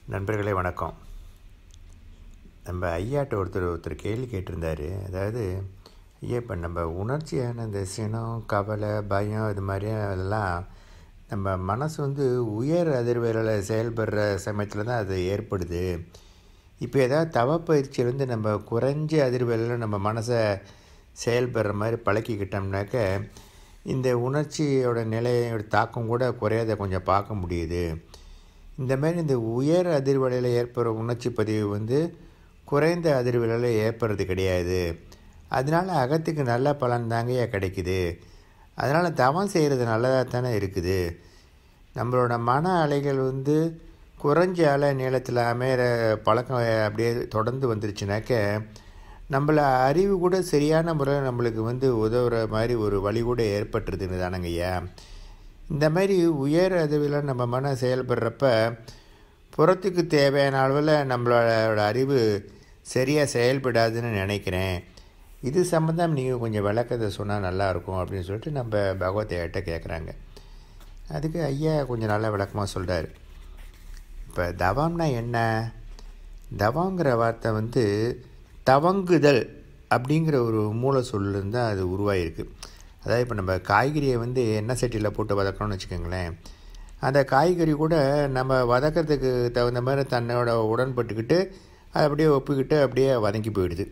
நண்பர்களே வணக்கம் நம்ம ஐயாட்ட ஒருத்தர் ஒருத்தர் கேள்வி கேட்டிருந்தாரு அதாவது ஐயா இப்போ நம்ம உணர்ச்சியான இந்த சினம் கவலை பயம் இது மாதிரி அதெல்லாம் நம்ம மனசு வந்து உயர் அதிர்வுகளில் செயல்படுற சமயத்தில் தான் அது ஏற்படுது இப்போ ஏதாவது தவப்பயிற்சி வந்து நம்ம குறைஞ்ச அதிர்வுகளில் நம்ம மனசை செயல்படுற மாதிரி பழக்கிக்கிட்டோம்னாக்க இந்த உணர்ச்சியோட நிலையோட தாக்கம் கூட குறையாத கொஞ்சம் பார்க்க முடியுது இந்த மாதிரி இந்த உயர் அதிர்வலையில் ஏற்படுற உணர்ச்சி பதிவு வந்து குறைந்த அதிர்வலையில் ஏற்படுறது கிடையாது அதனால் அகத்துக்கு நல்ல பலன் தாங்கய்யா கிடைக்குது அதனால் தவம் செய்கிறது நல்லதாக தானே இருக்குது நம்மளோட மன அலைகள் வந்து குறைஞ்ச அலை நீளத்தில் அமையிற பழக்கம் அப்படியே தொடர்ந்து வந்துருச்சுனாக்க நம்மளை அறிவு கூட சரியான முறையில் நம்மளுக்கு வந்து உதவுற மாதிரி ஒரு வழி கூட ஏற்பட்டுருதுன்னு தானங்கய்யா இந்த மாதிரி உயர் அதிர்வில் நம்ம மனம் செயல்படுறப்ப புறத்துக்கு தேவையான அளவில் நம்மளோட அறிவு சரியாக செயல்படாதுன்னு நினைக்கிறேன் இது சம்மந்தம் நீங்கள் கொஞ்சம் விளக்கத்தை சொன்னால் நல்லாயிருக்கும் அப்படின்னு சொல்லிட்டு நம்ம பகவத்தையிட்ட கேட்குறாங்க அதுக்கு ஐயா கொஞ்சம் நல்லா விளக்கமாக சொல்கிறார் இப்போ தவம்னா என்ன தவங்கிற வார்த்தை வந்து தவங்குதல் அப்படிங்கிற ஒரு மூல சொல்லிருந்து தான் அது உருவாகிருக்கு அதாவது இப்போ நம்ம காய்கறியை வந்து எண்ணெய் சட்டியில் போட்டு வதக்கணும்னு வச்சுக்கோங்களேன் அந்த காய்கறி கூட நம்ம வதக்கிறதுக்கு தகுந்த மாதிரி தன்னோட உடன்பட்டுக்கிட்டு அதை அப்படியே ஒப்புக்கிட்டு அப்படியே வதங்கி போயிடுது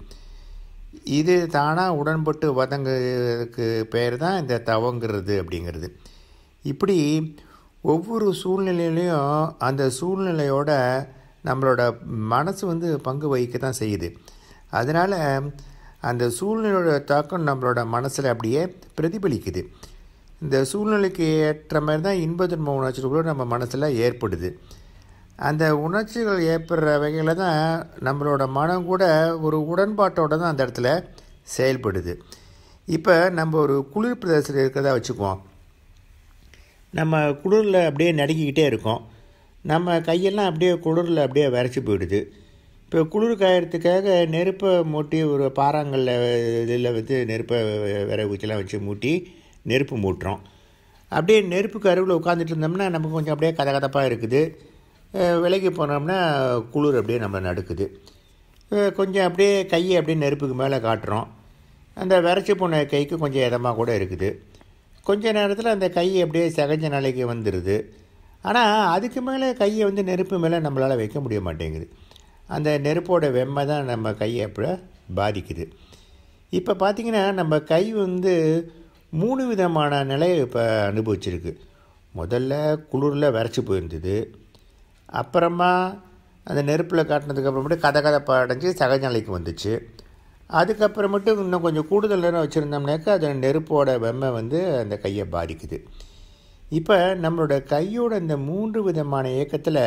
இது தானாக உடன்பட்டு வதங்கிறதுக்கு பேர் தான் இந்த தவங்கிறது அப்படிங்கிறது இப்படி ஒவ்வொரு சூழ்நிலையிலையும் அந்த சூழ்நிலையோட நம்மளோட மனசு வந்து பங்கு வகிக்க தான் செய்யுது அதனால் அந்த சூழ்நிலையோட தாக்கம் நம்மளோட மனசில் அப்படியே பிரதிபலிக்குது இந்த சூழ்நிலைக்கு ஏற்ற மாதிரி தான் இன்பதுன்ப உணர்ச்சிகள் கூட நம்ம மனசில் ஏற்படுது அந்த உணர்ச்சிகள் ஏற்படுற வகையில் தான் நம்மளோட மனம் கூட ஒரு உடன்பாட்டோடு தான் அந்த இடத்துல செயல்படுது இப்போ நம்ம ஒரு குளிர் பிரதேசத்தில் இருக்கிறதா வச்சுக்குவோம் நம்ம குளிரில் அப்படியே நடுக்கிக்கிட்டே இருக்கோம் நம்ம கையெல்லாம் அப்படியே குளிரில் அப்படியே வரைச்சி போயிடுது இப்போ குளிர் காயறதுக்காக நெருப்பை மூட்டி ஒரு பாறாங்கல்ல இதில் வந்து நெருப்பை விறகு ஊற்றிலாம் வச்சு மூட்டி நெருப்பு மூட்டுறோம் அப்படியே நெருப்புக்கு அருகில் உட்காந்துட்டு இருந்தோம்னா நமக்கு கொஞ்சம் அப்படியே கதகதப்பாக இருக்குது விலைக்கு போனோம்னா குளிர் அப்படியே நம்ம நடுக்குது கொஞ்சம் அப்படியே கையை அப்படியே நெருப்புக்கு மேலே காட்டுறோம் அந்த விரைச்சி போன கைக்கு கொஞ்சம் இதமாக கூட இருக்குது கொஞ்ச நேரத்தில் அந்த கை அப்படியே சகஜ நிலைக்கு வந்துடுது ஆனால் அதுக்கு மேலே கையை வந்து நெருப்பு மேலே நம்மளால் வைக்க முடிய மாட்டேங்குது அந்த நெருப்போட வெம்மை தான் நம்ம கையை அப்போ பாதிக்குது இப்போ பார்த்திங்கன்னா நம்ம கை வந்து மூணு விதமான நிலையை இப்போ அனுபவிச்சிருக்கு முதல்ல குளிரில் வரைச்சி போயிருந்தது அப்புறமா அந்த நெருப்பில் காட்டினதுக்கப்புறமேட்டு கதை கதப்பை அடைஞ்சி சகஜ நிலைக்கு வந்துச்சு அதுக்கப்புறமேட்டு இன்னும் கொஞ்சம் கூடுதல் நேரம் வச்சுருந்தோம்னாக்கா அது நெருப்போட வெம்மை வந்து அந்த கையை பாதிக்குது இப்போ நம்மளோட கையோட இந்த மூன்று விதமான இயக்கத்தில்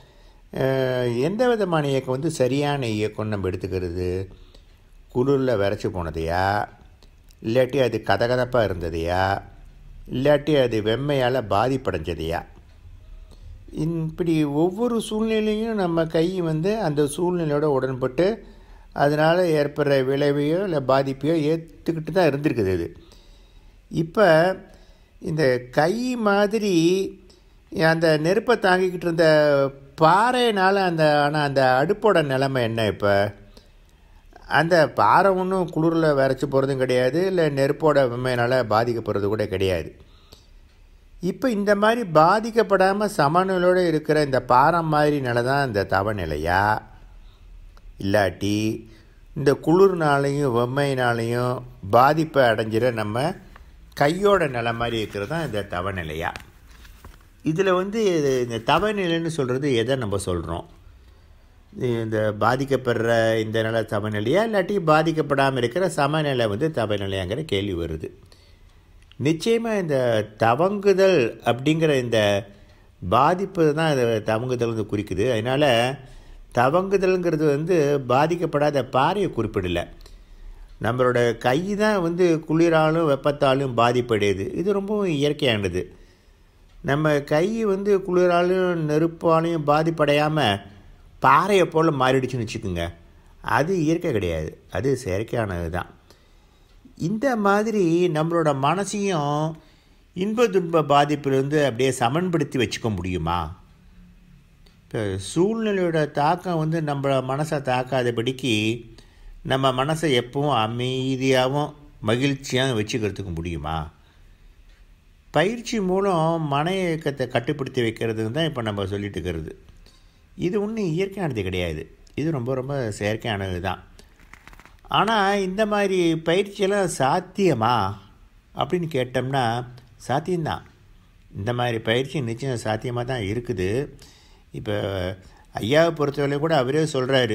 எந்த விதமான இயக்கம் வந்து சரியான இயக்கம் நம்ம எடுத்துக்கிறது குளிரில் விரைச்சி போனதையா இல்லாட்டி அது கதகதப்பாக இருந்ததையா இல்லாட்டி அது வெம்மையால் பாதிப்படைஞ்சதையா இப்படி ஒவ்வொரு சூழ்நிலையும் நம்ம கை வந்து அந்த சூழ்நிலையோட உடன்பட்டு அதனால் ஏற்படுற விளைவையோ இல்லை பாதிப்பையோ ஏற்றுக்கிட்டு தான் இருந்திருக்குது இது இப்போ இந்த கை மாதிரி அந்த நெருப்பை தாங்கிக்கிட்டு இருந்த பாறைனால் அந்த ஆனால் அந்த அடுப்போட நிலைமை என்ன இப்போ அந்த பாறை ஒன்றும் குளிரில் வரைச்சி போகிறதும் கிடையாது இல்லை நெருப்போட வெம்மையினால் பாதிக்கப்படுறது கூட கிடையாது இப்போ இந்த மாதிரி பாதிக்கப்படாமல் சமநிலையோடு இருக்கிற இந்த பாறை மாதிரி நிலை தான் இந்த தவநிலையா இல்லாட்டி இந்த குளிர்னாலையும் வெம்மையினாலையும் பாதிப்பை அடைஞ்சிட நம்ம கையோட நிலை மாதிரி இருக்கிறது தான் இந்த தவநிலையா இதில் வந்து இந்த தவநிலைன்னு சொல்கிறது எதை நம்ம சொல்கிறோம் இந்த பாதிக்கப்படுற இந்த நிலை தவநிலையா இல்லாட்டி பாதிக்கப்படாமல் இருக்கிற சமநிலை வந்து தவநிலையாங்கிற கேள்வி வருது நிச்சயமாக இந்த தவங்குதல் அப்படிங்கிற இந்த பாதிப்பு தான் இந்த தவங்குதல் வந்து குறிக்குது அதனால் தவங்குதல்ங்கிறது வந்து பாதிக்கப்படாத பாறையை குறிப்பிடலை நம்மளோட கை தான் வந்து குளிராலும் வெப்பத்தாலும் பாதிப்படையுது இது ரொம்பவும் இயற்கையானது நம்ம கை வந்து குளிராலும் நெருப்பாலையும் பாதிப்படையாமல் பாறையை போல் மாறிடுச்சுன்னு வச்சுக்கோங்க அது இயற்கை கிடையாது அது செயற்கையானது தான் இந்த மாதிரி நம்மளோட மனசையும் இன்ப துன்ப பாதிப்பிலிருந்து அப்படியே சமன்படுத்தி வச்சுக்க முடியுமா இப்போ சூழ்நிலையோட தாக்கம் வந்து நம்ம மனசை தாக்காதபடிக்கு நம்ம மனசை எப்பவும் அமைதியாகவும் மகிழ்ச்சியாக வச்சுக்கிறதுக்கு முடியுமா பயிற்சி மூலம் மன இயக்கத்தை கட்டுப்படுத்தி வைக்கிறதுன்னு தான் இப்போ நம்ம சொல்லிட்டு இருக்கிறது இது ஒன்றும் இயற்கையானது கிடையாது இது ரொம்ப ரொம்ப செயற்கையானது தான் ஆனால் இந்த மாதிரி பயிற்சியெல்லாம் சாத்தியமா அப்படின்னு கேட்டோம்னா சாத்தியம்தான் இந்த மாதிரி பயிற்சி நிச்சயம் சாத்தியமாக தான் இருக்குது இப்போ ஐயாவை பொறுத்தவரை கூட அவரே சொல்கிறாரு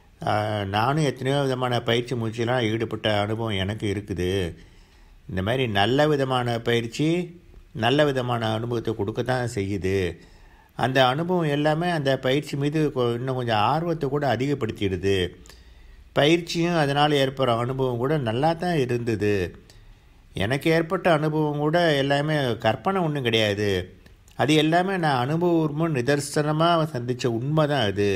நானும் எத்தனையோ விதமான பயிற்சி மூச்சிலாம் ஈடுபட்ட அனுபவம் எனக்கு இருக்குது இந்த மாதிரி நல்ல விதமான பயிற்சி நல்ல விதமான அனுபவத்தை கொடுக்க தான் செய்யுது அந்த அனுபவம் எல்லாமே அந்த பயிற்சி மீது இன்னும் கொஞ்சம் ஆர்வத்தை கூட அதிகப்படுத்திடுது பயிற்சியும் அதனால் ஏற்படுற அனுபவம் கூட நல்லா தான் இருந்தது எனக்கு ஏற்பட்ட அனுபவம் கூட எல்லாமே கற்பனை ஒன்றும் கிடையாது அது எல்லாமே நான் அனுபவமும் நிதர்சனமாக சந்தித்த உண்மை தான் அது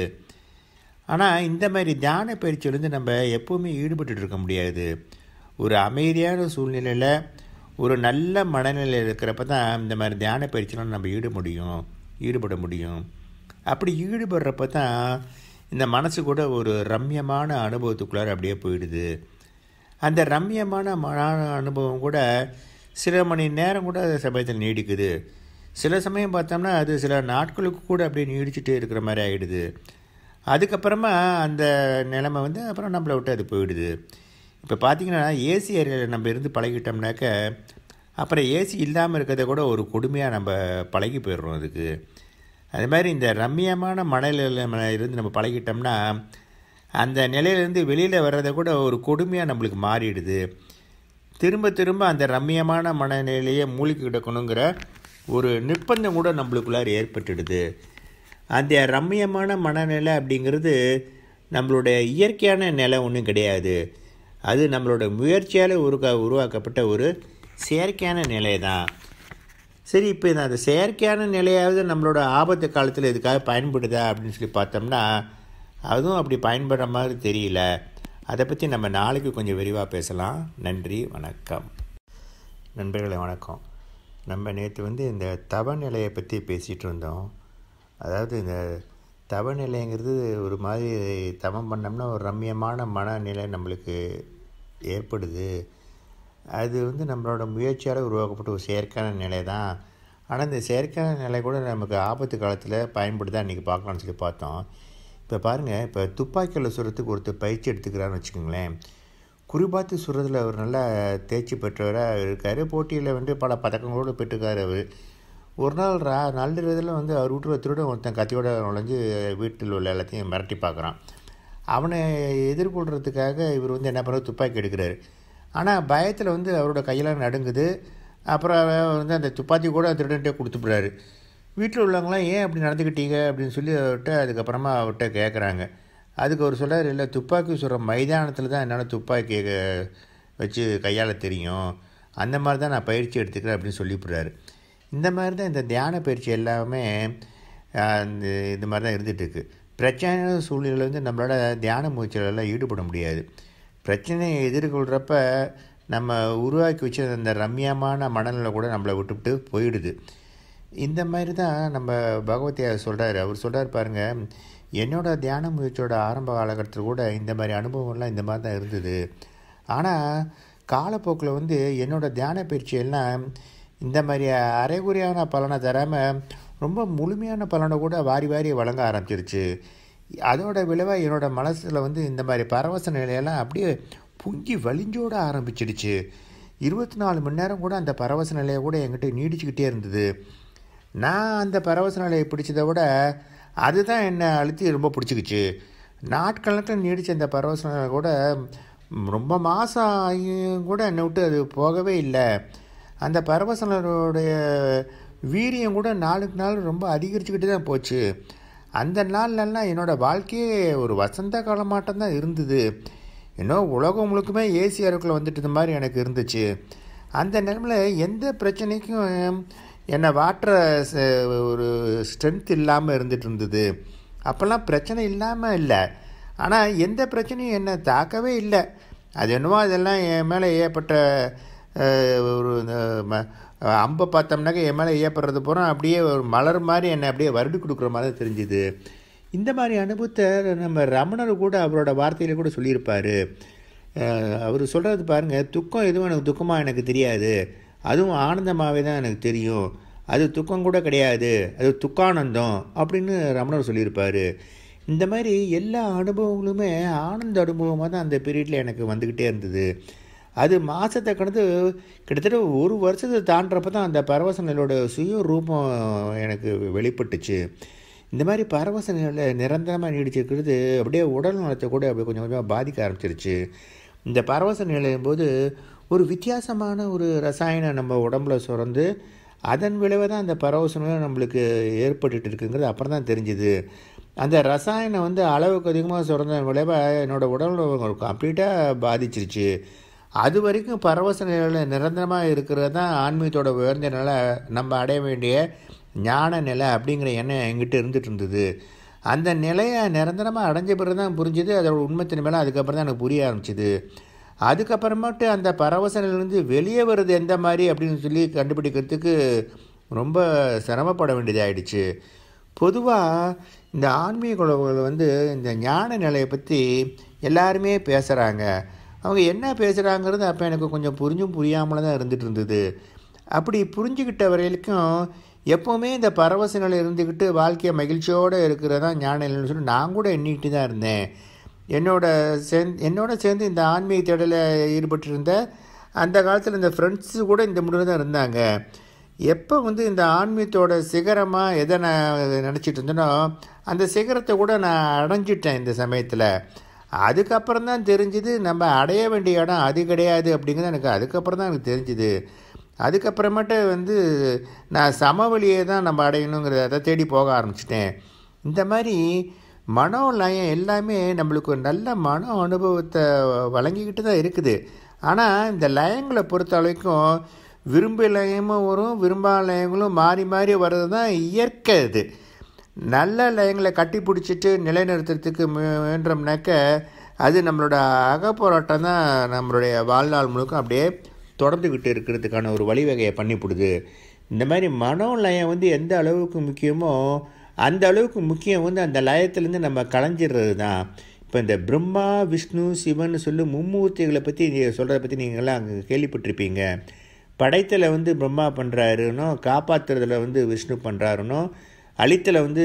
ஆனால் இந்த மாதிரி தியான பயிற்சியிலேருந்து நம்ம எப்போவுமே ஈடுபட்டு இருக்க முடியாது ஒரு அமைதியான சூழ்நிலையில் ஒரு நல்ல மனநிலையில் இருக்கிறப்ப தான் இந்த மாதிரி தியான பயிற்சியெலாம் நம்ம ஈடு முடியும் ஈடுபட முடியும் அப்படி ஈடுபடுறப்ப தான் இந்த மனசு கூட ஒரு ரம்யமான அனுபவத்துக்குள்ளார அப்படியே போயிடுது அந்த ரம்யமான மன அனுபவம் கூட சில மணி நேரம் கூட சமயத்தில் நீடிக்குது சில சமயம் பார்த்தோம்னா அது சில நாட்களுக்கு கூட அப்படியே நீடிச்சுட்டே இருக்கிற மாதிரி ஆகிடுது அதுக்கப்புறமா அந்த நிலைமை வந்து அப்புறம் நம்மளை விட்டு அது போயிடுது இப்போ பார்த்திங்கன்னா ஏசி ஏரியாவில் நம்ம இருந்து பழகிட்டோம்னாக்க அப்புறம் ஏசி இல்லாமல் இருக்கிறத கூட ஒரு கொடுமையாக நம்ம பழகி போயிடுறோம் அதுக்கு அது மாதிரி இந்த ரம்மியமான மனநிலையில் இருந்து நம்ம பழகிட்டோம்னா அந்த நிலையிலேருந்து வெளியில் வர்றதை கூட ஒரு கொடுமையாக நம்மளுக்கு மாறிடுது திரும்ப திரும்ப அந்த ரம்மியமான மனநிலையே மூழ்கி கிடக்கணுங்கிற ஒரு நிர்பந்தம் கூட நம்மளுக்குள்ளார ஏற்பட்டுடுது அந்த ரம்மியமான மனநிலை அப்படிங்கிறது நம்மளுடைய இயற்கையான நிலை ஒன்றும் கிடையாது அது நம்மளோட முயற்சியால் உருவா உருவாக்கப்பட்ட ஒரு செயற்கையான நிலை தான் சரி இப்போ இந்த அந்த செயற்கையான நிலையாவது நம்மளோட ஆபத்து காலத்தில் இதுக்காக பயன்படுதா அப்படின்னு சொல்லி பார்த்தோம்னா அதுவும் அப்படி பயன்படுற மாதிரி தெரியல அதை பற்றி நம்ம நாளைக்கு கொஞ்சம் விரிவாக பேசலாம் நன்றி வணக்கம் நண்பர்களே வணக்கம் நம்ம நேற்று வந்து இந்த தவநிலையை பற்றி பேசிகிட்டு இருந்தோம் அதாவது இந்த தவநிலைங்கிறது ஒரு மாதிரி தவம் பண்ணோம்னா ஒரு ரம்யமான மனநிலை நம்மளுக்கு ஏற்படுது அது வந்து நம்மளோட முயற்சியால் உருவாக்கப்பட்ட ஒரு செயற்கையான நிலை தான் ஆனால் இந்த செயற்கையான நிலை கூட நமக்கு ஆபத்து காலத்தில் பயன்படுதா இன்றைக்கி பார்க்கலாம்னு சொல்லி பார்த்தோம் இப்போ பாருங்கள் இப்போ துப்பாக்கியில் சுடுறதுக்கு ஒருத்தர் பயிற்சி எடுத்துக்கிறான்னு வச்சுக்கோங்களேன் குறிபாத்து சுடுறதுல அவர் நல்லா தேர்ச்சி பெற்றவராக இருக்கார் போட்டியில் வந்து பல பதக்கங்களோடு பெற்றுக்கார் அவர் ஒரு நாள் ரா நள்ளிரவில் வந்து அவர் வீட்டுல திருட ஒருத்தன் கத்தியோட நுழைஞ்சு வீட்டில் உள்ள எல்லாத்தையும் மிரட்டி பார்க்குறான் அவனை எதிர்கொள்கிறதுக்காக இவர் வந்து என்ன பண்ணுறது துப்பாக்கி எடுக்கிறாரு ஆனால் பயத்தில் வந்து அவரோட கையெல்லாம் நடுங்குது அப்புறம் வந்து அந்த துப்பாக்கி கூட திருடன்ட்டே கொடுத்துட்றாரு வீட்டில் உள்ளவங்களாம் ஏன் அப்படி நடந்துக்கிட்டீங்க அப்படின்னு சொல்லி அவர்கிட்ட அதுக்கப்புறமா அவர்கிட்ட கேட்குறாங்க அதுக்கு அவர் சொல்கிறார் இல்லை துப்பாக்கி சுடுற மைதானத்தில் தான் என்னால் துப்பாக்கியை வச்சு கையாள தெரியும் அந்த மாதிரி தான் நான் பயிற்சி எடுத்துக்கிறேன் அப்படின்னு சொல்லிவிடுறாரு இந்த மாதிரி தான் இந்த தியான பயிற்சி எல்லாமே இந்த இது மாதிரி தான் இருந்துகிட்ருக்கு பிரச்சனையான சூழ்நிலையில் வந்து நம்மளோட தியான முயற்சிகளெல்லாம் ஈடுபட முடியாது பிரச்சனையை எதிர்கொள்கிறப்ப நம்ம உருவாக்கி வச்ச அந்த ரம்யமான மனநிலை கூட நம்மளை விட்டுவிட்டு போயிடுது இந்த மாதிரி தான் நம்ம பகவத்தியார் சொல்கிறாரு அவர் சொல்கிறார் பாருங்கள் என்னோட தியான முயற்சியோட ஆரம்ப காலகட்டத்தில் கூட இந்த மாதிரி அனுபவம்லாம் இந்த மாதிரி தான் இருந்தது ஆனால் காலப்போக்கில் வந்து என்னோடய தியான பயிற்சியெல்லாம் இந்த மாதிரி அரைகுறையான பலனை தராமல் ரொம்ப முழுமையான பலனை கூட வாரி வாரி வழங்க ஆரம்பிச்சிருச்சு அதோட விளைவாக என்னோடய மனசில் வந்து இந்த மாதிரி பரவச நிலையெல்லாம் அப்படியே பொங்கி வலிஞ்சோட ஆரம்பிச்சிடுச்சு இருபத்தி நாலு மணி நேரம் கூட அந்த பரவச நிலையை கூட என்கிட்ட நீடிச்சுக்கிட்டே இருந்தது நான் அந்த பரவச நிலையை பிடிச்சதை விட அதுதான் என்னை அழுத்தி ரொம்ப பிடிச்சிக்கிச்சு நாட்கணக்கில் நீடித்த அந்த பரவச நிலை கூட ரொம்ப மாதம் ஆகியும் கூட என்னை விட்டு அது போகவே இல்லை அந்த பரவசனருடைய வீரியம் கூட நாளுக்கு நாள் ரொம்ப அதிகரிச்சுக்கிட்டு தான் போச்சு அந்த நாள்லலாம் என்னோடய வாழ்க்கையே ஒரு வசந்த காலமாட்டம் தான் இருந்தது இன்னும் உலகம் முழுக்குமே ஏசி அறைக்குள்ளே வந்துட்டு மாதிரி எனக்கு இருந்துச்சு அந்த நிலமையில் எந்த பிரச்சனைக்கும் என்னை வாட்டுற ஒரு ஸ்ட்ரென்த் இல்லாமல் இருந்துட்டு இருந்தது அப்போல்லாம் பிரச்சனை இல்லாமல் இல்லை ஆனால் எந்த பிரச்சனையும் என்னை தாக்கவே இல்லை அது என்னவோ அதெல்லாம் என் மேலே ஏற்பட்ட ஒரு அஹ் அம்பை பார்த்தோம்னாக்க என் மேலே ஏற்படுறது பூரா அப்படியே ஒரு மலர் மாதிரி என்னை அப்படியே வருடி கொடுக்குற மாதிரி தான் தெரிஞ்சுது இந்த மாதிரி அனுபவத்தை நம்ம ரமணர் கூட அவரோட வார்த்தையில கூட சொல்லியிருப்பார் அவர் சொல்கிறது பாருங்கள் துக்கம் எதுவும் எனக்கு துக்கமாக எனக்கு தெரியாது அதுவும் ஆனந்தமாகவே தான் எனக்கு தெரியும் அது துக்கம் கூட கிடையாது அது துக்கானந்தம் அப்படின்னு ரமணர் சொல்லியிருப்பார் இந்த மாதிரி எல்லா அனுபவங்களுமே ஆனந்த அனுபவமாக தான் அந்த பீரியடில் எனக்கு வந்துக்கிட்டே இருந்தது அது மாதத்தை கடந்து கிட்டத்தட்ட ஒரு வருஷத்தை தாண்டுறப்ப தான் அந்த பரவச நிலையோட சுய ரூபம் எனக்கு வெளிப்பட்டுச்சு இந்த மாதிரி பரவச நிலை நிரந்தரமாக நீடிச்சிருக்கிறது அப்படியே உடல் நலத்தை கூட அப்படியே கொஞ்சம் கொஞ்சமாக பாதிக்க ஆரம்பிச்சிருச்சு இந்த பரவச நிலையும் போது ஒரு வித்தியாசமான ஒரு ரசாயனம் நம்ம உடம்புல சுரந்து அதன் விளைவை தான் அந்த பரவச நிலை நம்மளுக்கு ஏற்பட்டுட்டு இருக்குங்கிறது அப்புறம் தான் தெரிஞ்சுது அந்த ரசாயனம் வந்து அளவுக்கு அதிகமாக சுரந்த விளைவை என்னோடய உடல் கம்ப்ளீட்டாக பாதிச்சிருச்சு அது வரைக்கும் பரவச நிலையில் நிரந்தரமாக இருக்கிறது தான் ஆன்மீகத்தோட உயர்ந்த நிலை நம்ம அடைய வேண்டிய ஞான நிலை அப்படிங்கிற எண்ணம் என்கிட்ட இருந்துட்டு இருந்தது அந்த நிலையை நிரந்தரமாக அடைஞ்ச பிறகு தான் புரிஞ்சுது அதோட உண்மைத்தின் மேலே அதுக்கப்புறம் தான் எனக்கு புரிய ஆரம்பிச்சிது அதுக்கப்புறமேட்டு அந்த பரவச நிலையிலேருந்து வெளியே வருது எந்த மாதிரி அப்படின்னு சொல்லி கண்டுபிடிக்கிறதுக்கு ரொம்ப சிரமப்பட வேண்டியதாகிடுச்சு பொதுவாக இந்த ஆன்மீக உலகங்கள் வந்து இந்த ஞான நிலையை பற்றி எல்லாருமே பேசுகிறாங்க அவங்க என்ன பேசுகிறாங்கிறது அப்போ எனக்கு கொஞ்சம் புரிஞ்சும் புரியாமல் தான் இருந்துகிட்டு இருந்தது அப்படி புரிஞ்சுக்கிட்ட வரையிலும் எப்போவுமே இந்த பரவச நிலை இருந்துக்கிட்டு வாழ்க்கையை மகிழ்ச்சியோடு இருக்கிறதா ஞான நிலைன்னு சொல்லி நான் கூட எண்ணிக்கிட்டு தான் இருந்தேன் என்னோட சேர்ந்து என்னோட சேர்ந்து இந்த ஆன்மீக தேடலில் ஈடுபட்டிருந்த அந்த காலத்தில் இந்த ஃப்ரெண்ட்ஸு கூட இந்த முடிவில் தான் இருந்தாங்க எப்போ வந்து இந்த ஆன்மீகத்தோட சிகரமாக எதை நான் நினச்சிட்டு இருந்தேனோ அந்த சிகரத்தை கூட நான் அடைஞ்சிட்டேன் இந்த சமயத்தில் அதுக்கப்புறம் தான் தெரிஞ்சுது நம்ம அடைய வேண்டிய இடம் அது கிடையாது அப்படிங்கிறது எனக்கு அதுக்கப்புறம் தான் எனக்கு தெரிஞ்சுது அதுக்கப்புறமேட்டு வந்து நான் சமவெளியை தான் நம்ம அடையணுங்கிறத அதை தேடி போக ஆரம்பிச்சிட்டேன் இந்த மாதிரி மனோலயம் எல்லாமே நம்மளுக்கு ஒரு நல்ல மன அனுபவத்தை வழங்கிக்கிட்டு தான் இருக்குது ஆனால் இந்த லயங்களை பொறுத்த வரைக்கும் விரும்ப லயமும் வரும் விரும்பா லயங்களும் மாறி மாறி வர்றது தான் இயற்கை இது நல்ல லயங்களை கட்டி பிடிச்சிட்டு நிலைநிறுத்துறதுக்கு முயன்றோம்னாக்க அது நம்மளோட அகப்போராட்டம் தான் நம்மளுடைய வாழ்நாள் முழுக்க அப்படியே தொடர்ந்துக்கிட்டு இருக்கிறதுக்கான ஒரு வழிவகையை பண்ணிவிடுது இந்த மாதிரி மனோலயம் வந்து எந்த அளவுக்கு முக்கியமோ அந்த அளவுக்கு முக்கியம் வந்து அந்த லயத்துலேருந்து நம்ம களைஞ்சிடுறது தான் இப்போ இந்த பிரம்மா விஷ்ணு சிவன் சொல்லி மும்மூர்த்திகளை பற்றி சொல்கிறத பற்றி நீங்கள்லாம் அங்கே கேள்விப்பட்டிருப்பீங்க படைத்தலை வந்து பிரம்மா பண்ணுறாருனோ காப்பாற்றுறதுல வந்து விஷ்ணு பண்ணுறாருனோ அழித்தலை வந்து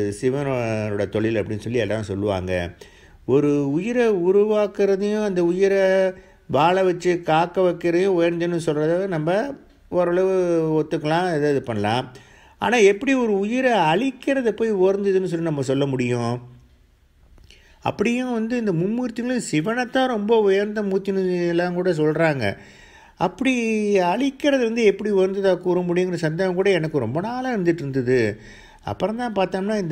சிவனோட தொழில் அப்படின்னு சொல்லி எல்லாம் சொல்லுவாங்க ஒரு உயிரை உருவாக்குறதையும் அந்த உயிரை வாழ வச்சு காக்க வைக்கிறதையும் உயர்ந்தன்னு சொல்கிறத நம்ம ஓரளவு ஒத்துக்கலாம் எதை இது பண்ணலாம் ஆனால் எப்படி ஒரு உயிரை அழிக்கிறத போய் உயர்ந்ததுன்னு சொல்லி நம்ம சொல்ல முடியும் அப்படியும் வந்து இந்த மும்மூர்த்திகளும் சிவனைத்தான் ரொம்ப உயர்ந்த மூர்த்தின்னு எல்லாம் கூட சொல்கிறாங்க அப்படி அழிக்கிறது வந்து எப்படி உயர்ந்ததாக கூற முடியுங்கிற சந்தேகம் கூட எனக்கு ரொம்ப நாளாக இருந்துகிட்டு இருந்தது அப்புறம் தான் பார்த்தோம்னா இந்த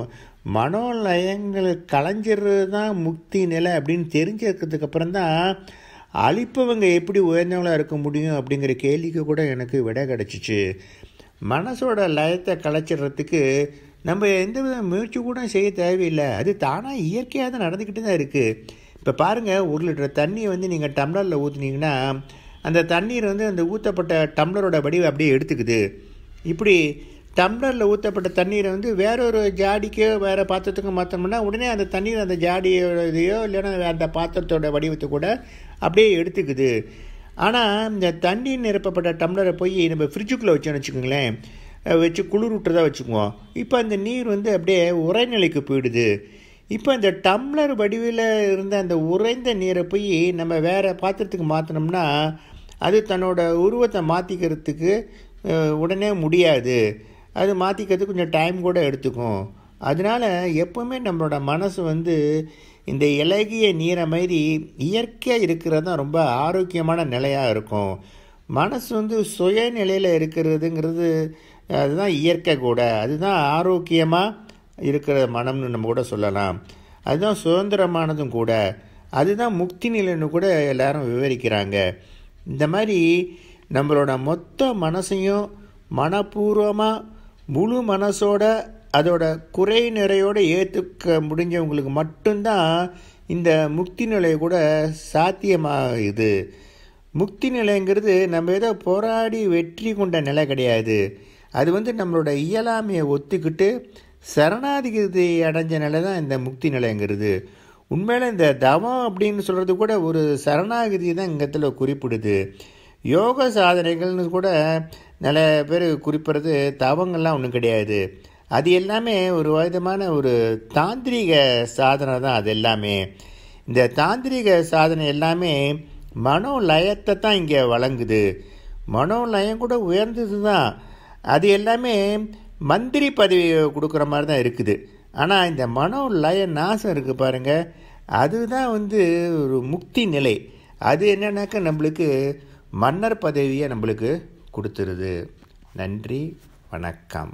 மனோலயங்களை களைஞ்சிறது தான் முக்தி நிலை அப்படின்னு தெரிஞ்சிருக்கிறதுக்கு அப்புறம் தான் அழிப்பவங்க எப்படி உயர்ந்தவங்களாக இருக்க முடியும் அப்படிங்கிற கேள்விக்கு கூட எனக்கு விடை கிடச்சிச்சு மனசோட லயத்தை கலைச்சிடுறதுக்கு நம்ம எந்த வித முயற்சி கூட செய்ய தேவையில்லை அது தானாக இயற்கையாக தான் நடந்துக்கிட்டு தான் இருக்குது இப்போ பாருங்கள் ஒரு லிட்டர் தண்ணியை வந்து நீங்கள் டம்ளரில் ஊற்றுனீங்கன்னா அந்த தண்ணீர் வந்து அந்த ஊற்றப்பட்ட டம்ளரோட வடிவை அப்படியே எடுத்துக்குது இப்படி டம்ளரில் ஊற்றப்பட்ட தண்ணீரை வந்து வேறொரு ஜாடிக்கோ வேறு பாத்திரத்துக்கோ மாற்றோம்னா உடனே அந்த தண்ணீர் அந்த ஜாடியோட இதையோ இல்லைன்னா அந்த பாத்திரத்தோட வடிவத்தை கூட அப்படியே எடுத்துக்குது ஆனால் இந்த தண்ணீர் நிரப்பப்பட்ட டம்ளரை போய் நம்ம ஃப்ரிட்ஜுக்குள்ளே வச்சோன்னு வச்சுக்கோங்களேன் வச்சு குளிர் விட்டுறதா வச்சுக்குவோம் இப்போ அந்த நீர் வந்து அப்படியே உரைநிலைக்கு போயிடுது இப்போ இந்த டம்ளர் வடிவில் இருந்த அந்த உறைந்த நீரை போய் நம்ம வேறு பாத்திரத்துக்கு மாற்றினோம்னா அது தன்னோட உருவத்தை மாற்றிக்கிறதுக்கு உடனே முடியாது அது மாற்றிக்கிறதுக்கு கொஞ்சம் டைம் கூட எடுத்துக்கும் அதனால் எப்போவுமே நம்மளோட மனசு வந்து இந்த இலகிய நீரை மாதிரி இயற்கையாக இருக்கிறது தான் ரொம்ப ஆரோக்கியமான நிலையாக இருக்கும் மனசு வந்து சுய நிலையில் இருக்கிறதுங்கிறது அதுதான் இயற்கை கூட அதுதான் ஆரோக்கியமாக இருக்கிற மனம்னு நம்ம கூட சொல்லலாம் அதுதான் சுதந்திரமானதும் கூட அதுதான் முக்தி நிலைன்னு கூட எல்லாரும் விவரிக்கிறாங்க இந்த மாதிரி நம்மளோட மொத்த மனசையும் மனப்பூர்வமாக முழு மனசோட அதோட குறை நிறையோடு ஏற்றுக்க முடிஞ்சவங்களுக்கு மட்டும்தான் இந்த முக்தி நிலை கூட சாத்தியமாகுது முக்தி நிலைங்கிறது நம்ம ஏதோ போராடி வெற்றி கொண்ட நிலை கிடையாது அது வந்து நம்மளோட இயலாமையை ஒத்துக்கிட்டு சரணாதிகதி அடைஞ்ச நிலை தான் இந்த முக்தி நிலைங்கிறது உண்மையில் இந்த தவம் அப்படின்னு சொல்கிறது கூட ஒரு சரணாகதி தான் இங்கத்தில் குறிப்பிடுது யோக சாதனைகள்னு கூட நிறைய பேர் குறிப்பிடுறது தவங்கள்லாம் ஒன்றும் கிடையாது அது எல்லாமே ஒரு விதமான ஒரு தாந்திரிக சாதனை தான் அது எல்லாமே இந்த தாந்திரிக சாதனை எல்லாமே மனோலயத்தை தான் இங்கே வழங்குது மனோலயம் கூட உயர்ந்தது தான் அது எல்லாமே மந்திரி பதவி கொடுக்குற மாதிரி தான் இருக்குது ஆனால் இந்த மனோலய நாசம் இருக்குது பாருங்கள் அதுதான் வந்து ஒரு முக்தி நிலை அது என்னன்னாக்கா நம்மளுக்கு மன்னர் பதவியை நம்மளுக்கு கொடுத்துருது நன்றி வணக்கம்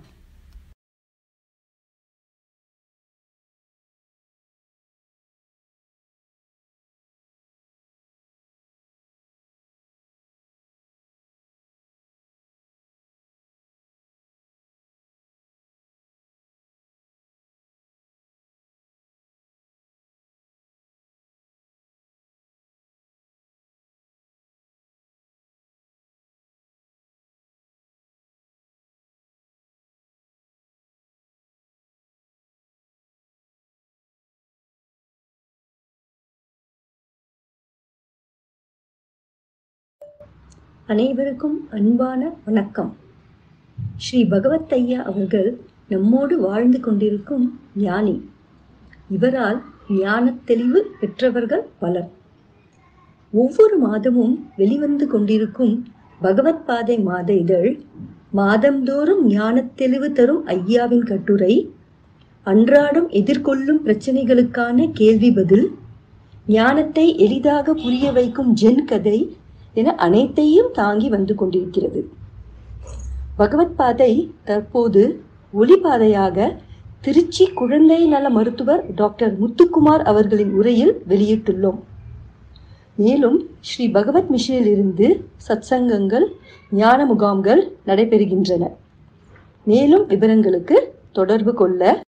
அனைவருக்கும் அன்பான வணக்கம் ஸ்ரீ பகவத் ஐயா அவர்கள் நம்மோடு வாழ்ந்து கொண்டிருக்கும் ஞானி இவரால் ஞானத் தெளிவு பெற்றவர்கள் பலர் ஒவ்வொரு மாதமும் வெளிவந்து கொண்டிருக்கும் பகவத் பாதை மாத இதழ் மாதந்தோறும் ஞானத் தெளிவு தரும் ஐயாவின் கட்டுரை அன்றாடம் எதிர்கொள்ளும் பிரச்சனைகளுக்கான கேள்வி பதில் ஞானத்தை எளிதாக புரிய வைக்கும் ஜென் கதை என அனைத்தையும் தாங்கி வந்து கொண்டிருக்கிறது பகவத் பாதை தற்போது ஒளிபாதையாக திருச்சி குழந்தை நல மருத்துவர் டாக்டர் முத்துக்குமார் அவர்களின் உரையில் வெளியிட்டுள்ளோம் மேலும் ஸ்ரீ பகவத் மிஷனில் இருந்து சத்சங்கங்கள் ஞான முகாம்கள் நடைபெறுகின்றன மேலும் விவரங்களுக்கு தொடர்பு கொள்ள